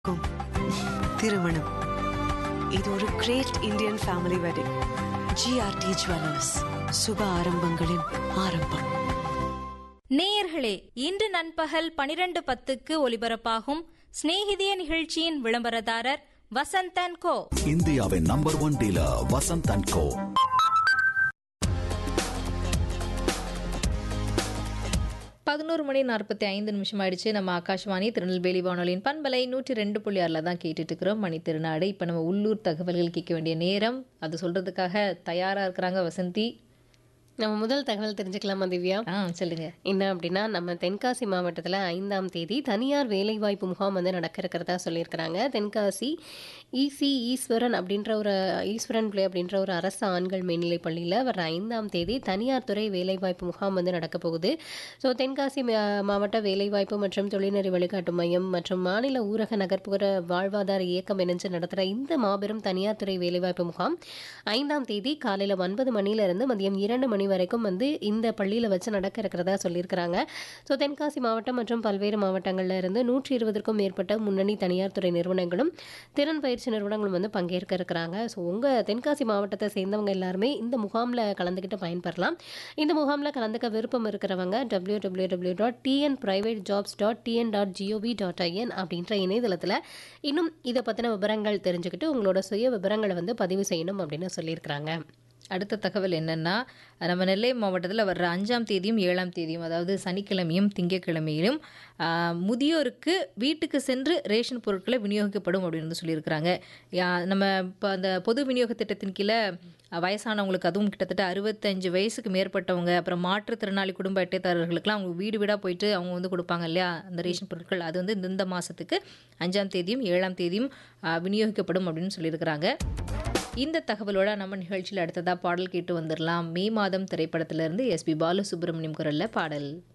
க்கும் திருமணம் இது ஒரு great Indian family wedding GRT jewellers சுப ஆரம்பங்களின் ஆரம்பம் நேயர்களே இன்று நண்பகல் பனிரெண்டு பத்துக்கு ஒலிபரப்பாகும் சிநேகிதிய நிகழ்ச்சியின் விளம்பரதாரர் வசந்தன் கோ இந்தியாவின் number one dealer Vasanth and co பதினோரு மணி நாற்பத்தி ஐந்து நிமிஷம் ஆயிடுச்சு நம்ம ஆகாஷ்வாணி திருநெல்வேலி வானொலியின் பண்பலை நூற்றி ரெண்டு புள்ளி ஆறில் தான் கேட்டுட்டு இருக்கிறோம் மணி திருநாடு இப்போ நம்ம உள்ளூர் தகவல்கள் கேட்க வேண்டிய நேரம் அது சொல்றதுக்காக தயாரா இருக்கிறாங்க வசந்தி நம்ம முதல் தகவல் தெரிஞ்சுக்கலாமா திவ்யா ஆ சொல்லுங்க என்ன அப்படின்னா நம்ம தென்காசி மாவட்டத்தில் ஐந்தாம் தேதி தனியார் வேலைவாய்ப்பு முகாம் வந்து நடக்க இருக்கிறதா சொல்லியிருக்கிறாங்க தென்காசி இசி ஈஸ்வரன் அப்படின்ற ஒரு ஈஸ்வரன் பிள்ளை அப்படின்ற ஒரு அரசு ஆண்கள் மேல்நிலைப் பள்ளியில் வர ஐந்தாம் தேதி தனியார் துறை வேலைவாய்ப்பு முகாம் வந்து நடக்க போகுது ஸோ தென்காசி மா- மாவட்ட வேலைவாய்ப்பு மற்றும் தொழில்நெறி வழிகாட்டு மையம் மற்றும் மாநில ஊரக நகர்ப்புற வாழ்வாதார இயக்கம் இணைஞ்சு நடத்துகிற இந்த மாபெரும் தனியார் துறை வேலைவாய்ப்பு முகாம் ஐந்தாம் தேதி காலையில் ஒன்பது மணிலேருந்து மதியம் இரண்டு மணி வரைக்கும் வந்து இந்த பள்ளியில் வச்சு நடக்க இருக்கிறதா சொல்லியிருக்கிறாங்க ஸோ தென்காசி மாவட்டம் மற்றும் பல்வேறு மாவட்டங்கள்ல இருந்து நூற்றி இருபதற்கும் மேற்பட்ட முன்னணி தனியார் துறை நிறுவனங்களும் திறன் பயிற்சி நிறுவனங்களும் வந்து பங்கேற்க இருக்கிறாங்க ஸோ உங்கள் தென்காசி மாவட்டத்தை சேர்ந்தவங்க எல்லாருமே இந்த முகாமில் கலந்துக்கிட்டு பயன்பெறலாம் இந்த முகாமில் கலந்துக்க விருப்பம் இருக்கிறவங்க W W W dot TN private jobs dot TN dot GOV dot IN அப்படின்ற இணையதளத்தில் இன்னும் இதை பற்றின விவரங்கள் தெரிஞ்சுக்கிட்டு உங்களோட சுய விவரங்களை வந்து பதிவு செய்யணும் அப்படின்னு சொல்லியிருக்கிறாங்க அடுத்த தகவல் என்னன்னா நம்ம நெல்லை மாவட்டத்தில் வர்ற அஞ்சாம் தேதியும் ஏழாம் தேதியும் அதாவது சனிக்கிழமையும் திங்கட்கிழமையிலும் ஆ, முதியோருக்கு வீட்டுக்கு சென்று ரேஷன் பொருட்களை விநியோகிக்கப்படும் அப்படின்னு வந்து சொல்லியிருக்கிறாங்க யா- நம்ம இப்போ அந்த பொது விநியோக திட்டத்தின் கீழே வயசானவங்களுக்கு அதுவும் கிட்டத்தட்ட அறுபத்தஞ்சு வயசுக்கு மேற்பட்டவங்க அப்புறம் மாற்றுத்திறனாளி குடும்ப அட்டைதாரர்களுக்கெல்லாம் அவங்க வீடு வீடாக போயிட்டு அவங்க வந்து கொடுப்பாங்க இல்லையா அந்த ரேஷன் பொருட்கள் அது வந்து இந்த- இந்த மாதத்துக்கு அஞ்சாம் தேதியும் ஏழாம் தேதியும் ஆ, விநியோகிக்கப்படும் அப்படின்னு சொல்லியிருக்கிறாங்க இந்த தகவலோட நம்ம நிகழ்ச்சியில் அடுத்ததா பாடல் கேட்டு வந்துடலாம் மே மாதம் திரைப்படத்திலிருந்து எஸ்பி பாலசுப்ரமணியம் குரல்ல பாடல்